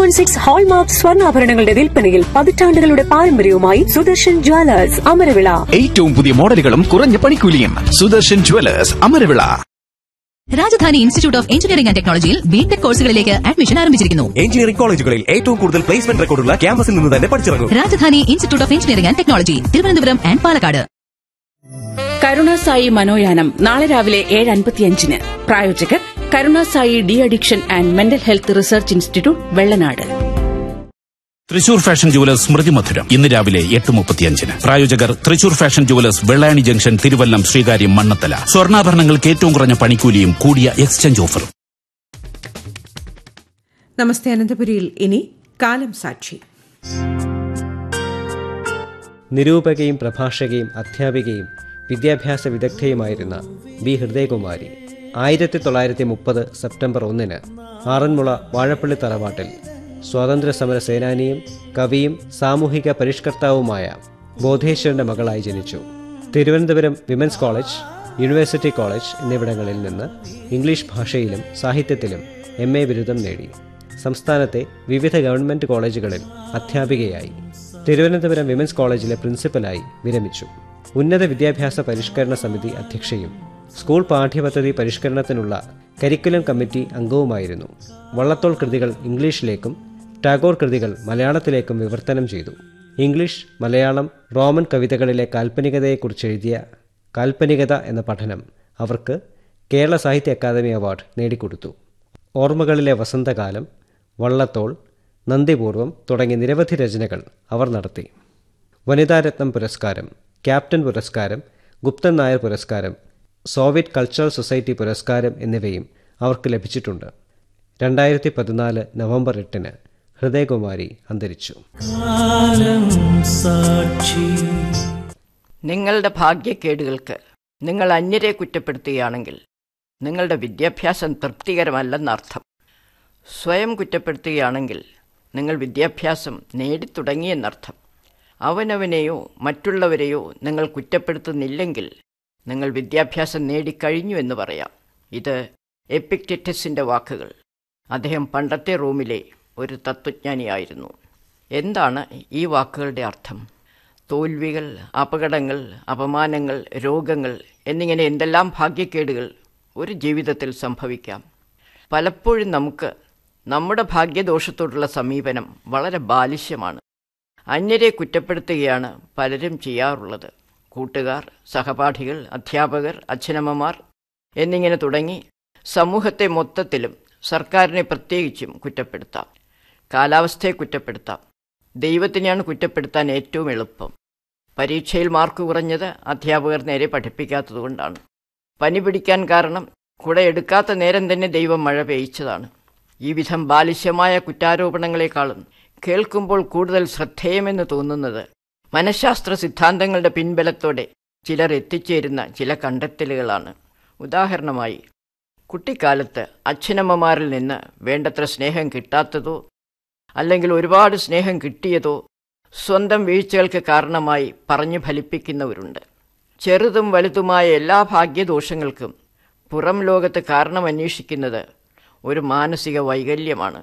one six hallmark സ്വർണ്ണാഭരണങ്ങളുടെ വിൽപ്പനയിൽ പതിറ്റാണ്ടുകളുടെ പാരമ്പര്യവുമായി സുദർശൻ ജ്വല്ലേഴ്സ് അമരവിള ഏറ്റവും പുതിയ മോഡലുകളും കുറഞ്ഞ പണിക്കൂലിയും Sudarshan jewellers Amaravila Rajadhani institute of engineering and ടെക്നോളജിയിൽ ബിടെക് കോഴ്സുകളിലേക്ക് അഡ്മിഷൻ ആരംഭിച്ചിരിക്കുന്നു എഞ്ചിനീയറിംഗ് കോളേജുകളിൽ ഏറ്റവും കൂടുതൽ പ്ലേസ്മെന്റ് റെക്കോർഡുള്ള ക്യാമ്പസിൽ നിന്ന് തന്നെ പഠിച്ചിറങ്ങും Rajadhani institute of engineering and technology Thiruvananthapuram and Palakkad Karunasai മനോയാനം നാളെ രാവിലെ ഏഴ് അൻപത്തിയഞ്ചിന് പ്രായോജകർ Karunasai de addiction and mental health research institute Vellanad Thrissur fashion jewellers സ്മൃതി മധുരം ഇന്ന് രാവിലെ എട്ട് മുപ്പത്തിയഞ്ചിന് പ്രായോജകർ Thrissur fashion jewellers Vellayani junction Thiruvallam Sreekaryam Mannathala സ്വർണ്ണാഭരണങ്ങൾക്ക് ഏറ്റവും കുറഞ്ഞ പണിക്കൂലിയും കൂടിയ എക്സ്ചേഞ്ച് ഓഫറും നമസ്തേ അനന്തപുരിയിൽ ഇനി കാലം സാക്ഷി നിരൂപകയും പ്രഭാഷകയും അധ്യാപികയും വിദ്യാഭ്യാസ വിദഗ്ധയുമായിരുന്ന ബി ഹൃദയകുമാരി ആയിരത്തി തൊള്ളായിരത്തി മുപ്പത് സെപ്റ്റംബർ ഒന്നിന് ആറന്മുള വാഴപ്പള്ളി തറവാട്ടിൽ സ്വാതന്ത്ര്യ സമര സേനാനിയും കവിയും സാമൂഹിക പരിഷ്കർത്താവുമായ ബോധേശ്വരന്റെ മകളായി ജനിച്ചു Thiruvananthapuram women's college university college എന്നിവിടങ്ങളിൽ നിന്ന് ഇംഗ്ലീഷ് ഭാഷയിലും സാഹിത്യത്തിലും എം എ ബിരുദം നേടി സംസ്ഥാനത്തെ വിവിധ ഗവൺമെന്റ് കോളേജുകളിൽ അധ്യാപികയായി തിരുവനന്തപുരം വിമൻസ് കോളേജിലെ പ്രിൻസിപ്പലായി വിരമിച്ചു ഉന്നത വിദ്യാഭ്യാസ പരിഷ്കരണ സമിതി അധ്യക്ഷയും സ്കൂൾ പാഠ്യപദ്ധതി പരിഷ്കരണത്തിനുള്ള കരിക്കുലം കമ്മിറ്റി അംഗവുമായിരുന്നു വള്ളത്തോൾ കൃതികൾ ഇംഗ്ലീഷിലേക്കും ടാഗോർ കൃതികൾ മലയാളത്തിലേക്കും വിവർത്തനം ചെയ്തു ഇംഗ്ലീഷ് മലയാളം റോമൻ കവിതകളിലെ കാൽപ്പനികതയെക്കുറിച്ച് എഴുതിയ കാൽപ്പനികത എന്ന പഠനം അവർക്ക് കേരള സാഹിത്യ അക്കാദമി അവാർഡ് നേടിക്കൊടുത്തു ഓർമ്മകളിലെ വസന്തകാലം വള്ളത്തോൾ നന്ദിപൂർവം തുടങ്ങിയ നിരവധി രചനകൾ അവർ നടത്തി വനിതാരത്നം പുരസ്കാരം ക്യാപ്റ്റൻ പുരസ്കാരം ഗുപ്തൻ നായർ പുരസ്കാരം സോവിയറ്റ് കൾച്ചറൽ സൊസൈറ്റി പുരസ്കാരം എന്നിവയും അവർക്ക് ലഭിച്ചിട്ടുണ്ട് രണ്ടായിരത്തി പതിനാല് നവംബർ എട്ടിന് ഹൃദയകുമാരി അന്തരിച്ചു നിങ്ങളുടെ ഭാഗ്യക്കേടുകൾക്ക് നിങ്ങൾ അന്യരെ കുറ്റപ്പെടുത്തുകയാണെങ്കിൽ നിങ്ങളുടെ വിദ്യാഭ്യാസം തൃപ്തികരമല്ലെന്നർത്ഥം സ്വയം കുറ്റപ്പെടുത്തുകയാണെങ്കിൽ നിങ്ങൾ വിദ്യാഭ്യാസം നേടിത്തുടങ്ങിയെന്നർത്ഥം അവനവനെയോ മറ്റുള്ളവരെയോ നിങ്ങൾ കുറ്റപ്പെടുത്തുന്നില്ലെങ്കിൽ നിങ്ങൾ വിദ്യാഭ്യാസം നേടിക്കഴിഞ്ഞു എന്ന് പറയാം ഇത് എപ്പിക്റ്റസിൻ്റെ വാക്കുകൾ അദ്ദേഹം പണ്ടത്തെ റോമിലെ ഒരു തത്വജ്ഞാനിയായിരുന്നു എന്താണ് ഈ വാക്കുകളുടെ അർത്ഥം തോൽവികൾ അപകടങ്ങൾ അപമാനങ്ങൾ രോഗങ്ങൾ എന്നിങ്ങനെ എന്തെല്ലാം ഭാഗ്യക്കേടുകൾ ഒരു ജീവിതത്തിൽ സംഭവിക്കാം പലപ്പോഴും നമുക്ക് നമ്മുടെ ഭാഗ്യദോഷത്തോടുള്ള സമീപനം വളരെ ബാലിശ്യമാണ് അന്യരെ കുറ്റപ്പെടുത്തുകയാണ് പലരും ചെയ്യാറുള്ളത് കൂട്ടുകാർ സഹപാഠികൾ അധ്യാപകർ അച്ഛനമ്മമാർ എന്നിങ്ങനെ തുടങ്ങി സമൂഹത്തെ മൊത്തത്തിലും സർക്കാരിനെ പ്രത്യേകിച്ചും കുറ്റപ്പെടുത്താം കാലാവസ്ഥയെ കുറ്റപ്പെടുത്താം ദൈവത്തിനെയാണ് കുറ്റപ്പെടുത്താൻ ഏറ്റവും എളുപ്പം പരീക്ഷയിൽ മാർക്ക് കുറഞ്ഞത് അധ്യാപകർ നേരെ പഠിപ്പിക്കാത്തതുകൊണ്ടാണ് പനി പിടിക്കാൻ കാരണം കുട എടുക്കാത്ത നേരം തന്നെ ദൈവം മഴ പെയ്ച്ചതാണ് ഈ വിധം ബാലിശ്യമായ കുറ്റാരോപണങ്ങളെക്കാളും കേൾക്കുമ്പോൾ കൂടുതൽ ശ്രദ്ധേയമെന്ന് തോന്നുന്നത് മനഃശാസ്ത്ര സിദ്ധാന്തങ്ങളുടെ പിൻബലത്തോടെ ചിലർ എത്തിച്ചേരുന്ന ചില കണ്ടെത്തലുകളാണ് ഉദാഹരണമായി കുട്ടിക്കാലത്ത് അച്ഛനമ്മമാരിൽ നിന്ന് വേണ്ടത്ര സ്നേഹം കിട്ടാത്തതോ അല്ലെങ്കിൽ ഒരുപാട് സ്നേഹം കിട്ടിയതോ സ്വന്തം വീഴ്ചകൾക്ക് കാരണമായി പറഞ്ഞു ഫലിപ്പിക്കുന്നവരുണ്ട് ചെറുതും വലുതുമായ എല്ലാ ഭാഗ്യദോഷങ്ങൾക്കും പുറം ലോകത്ത് കാരണം അന്വേഷിക്കുന്നത് ഒരു മാനസിക വൈകല്യമാണ്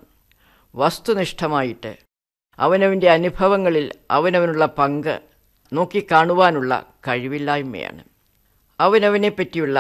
വസ്തുനിഷ്ഠമായിട്ട് അവനവൻ്റെ അനുഭവങ്ങളിൽ അവനവനുള്ള പങ്ക് നോക്കിക്കാണുവാനുള്ള കഴിവില്ലായ്മയാണ് അവനവനെ പറ്റിയുള്ള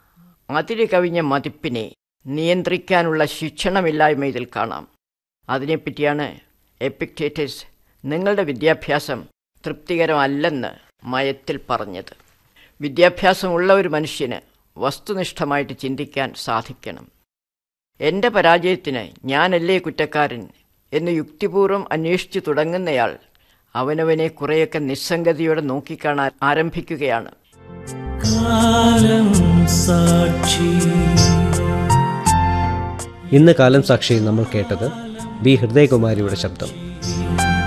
അതിര് കവിഞ്ഞ മതിപ്പിനെ നിയന്ത്രിക്കാനുള്ള ശിക്ഷണമില്ലായ്മ ഇതിൽ കാണാം അതിനെപ്പറ്റിയാണ് എപ്പിക്റ്റേറ്റസ് നിങ്ങളുടെ വിദ്യാഭ്യാസം തൃപ്തികരമല്ലെന്ന് മയത്തിൽ പറഞ്ഞത് വിദ്യാഭ്യാസമുള്ള ഒരു മനുഷ്യന് വസ്തുനിഷ്ഠമായിട്ട് ചിന്തിക്കാൻ സാധിക്കണം എൻ്റെ പരാജയത്തിന് ഞാനല്ലേ കുറ്റക്കാരൻ എന്ന് യുക്തിപൂർവ്വം അന്വേഷിച്ചു തുടങ്ങുന്നയാൾ അവനവനെ കുറേയൊക്കെ നിസ്സംഗതിയോടെ നോക്കിക്കാണാൻ ആരംഭിക്കുകയാണ് ഇന്ന് കാലം സാക്ഷിയിൽ നമ്മൾ കേട്ടത് ബി ഹൃദയകുമാരിയുടെ ശബ്ദം